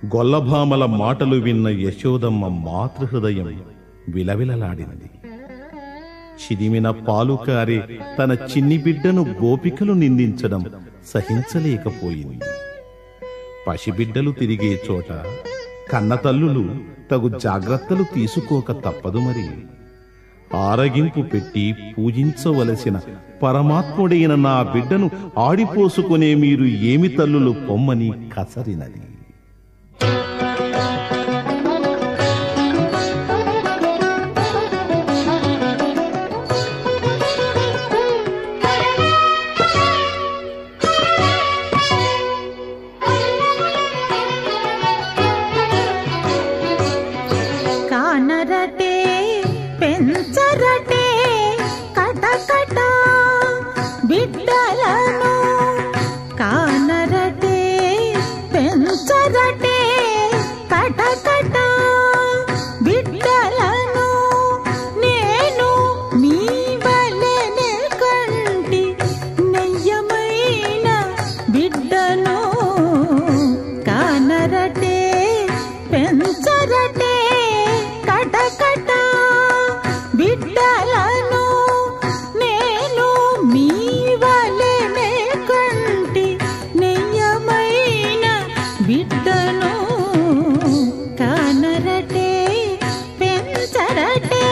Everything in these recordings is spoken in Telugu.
గొల్లభామల మాటలు విన్న యశోదమ్మ మాతృహృదయం విలవిలలాడింది చిదిమిన పాలు కారే తన చిన్ని బిడ్డను గోపికలు నిందించడం సహించలేకపోయింది పసిబిడ్డలు తిరిగే చోట కన్నతల్లులు తగు జాగ్రత్తలు తీసుకోక తప్పదు మరి ఆరగింపు పెట్టి పూజించవలసిన పరమాత్ముడైన నా బిడ్డను ఆడిపోసుకునే మీరు ఏమి తల్లులు పొమ్మని కసరినది కానరటే పెంచరటే కటకట బిడ్డలను కానరటే పెంచరటే కటకట బిడ్డలను నేను మీ వలెనే కంటి నెయ్యమైన బిడ్డను కానరటే పెంచరటే కటకట బిడ్డలను నేను మీ వలెనే కంటి నెయ్యమైన బిడ్డను కానరటే పెంచరటే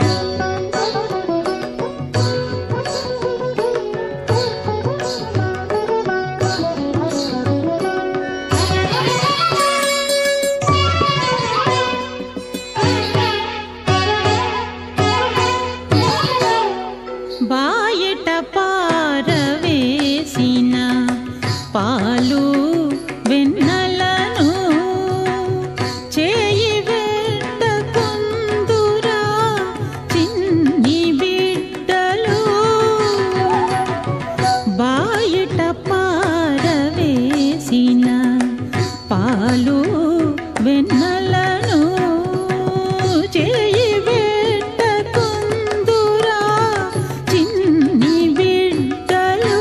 బాయట పారవేసిన పాలు వెన్నలను చేయి వెట్టకుందురా చిన్ని బిడ్డలు బాయట పారవేసిన పాలు వెన్నలను చేయి వెట్టకుందురా చిన్ని బిడ్డలు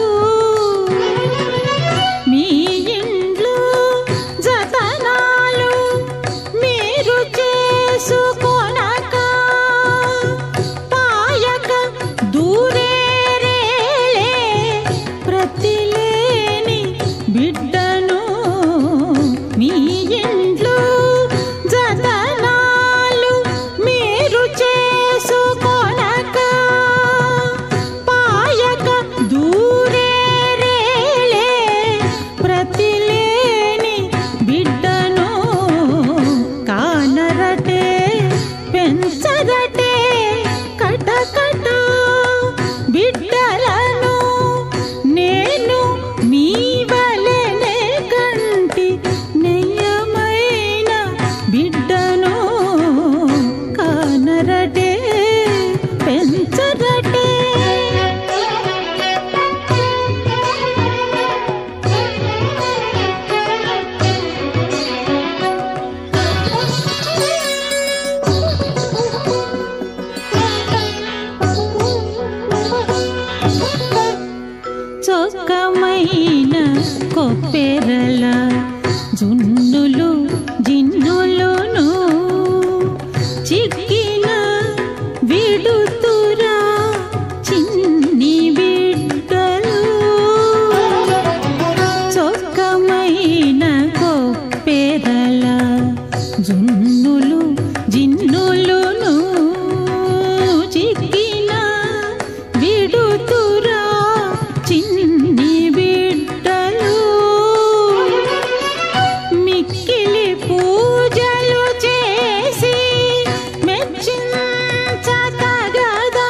మీ ఇంట్లో జతనాలు మీరు చేసుకోనక పాయక దూరేరేలే ప్రతిలేని బిడ్డను మీ ఇంట్లో జతనాలు మీరు చేసుకోనక పాయక దూరేరేలే ప్రతిలేని బిడ్డను కానరటే పెంచరటే కటకట బిడ్డలను నేను మీ వలెనే కంటి నెయ్యమైన బిడ్డను కానరటే పెంచరటే చొక్కమైన కొప్పెరల జున్నులు జిన్నులును చిక్కిన విడుతురా చిన్ని బిడ్డలు చొక్కమైన కొప్పెరల జున్నులు జిన్నులును చిక్కిన విడుతురా చిన్ని బిడ్డలు మిక్కిలి పూజలు చేసి మెచ్చించతగదా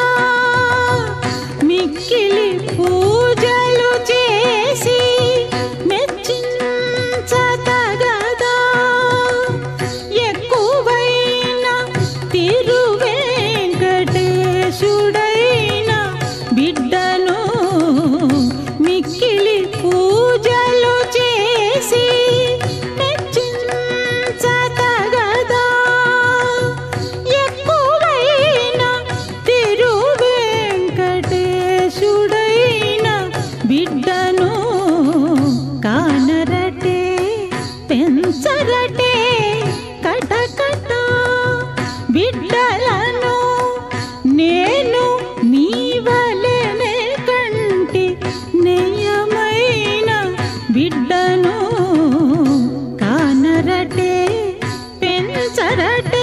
మిక్కిలి పూజలు చేసి మెచ్చించతగదా ఎక్కువ కానరటే కటకట బిడ్డలను నేను మీ వలెనే కంటి నెయ్యమైన బిడ్డను కానరటే పెంచరటే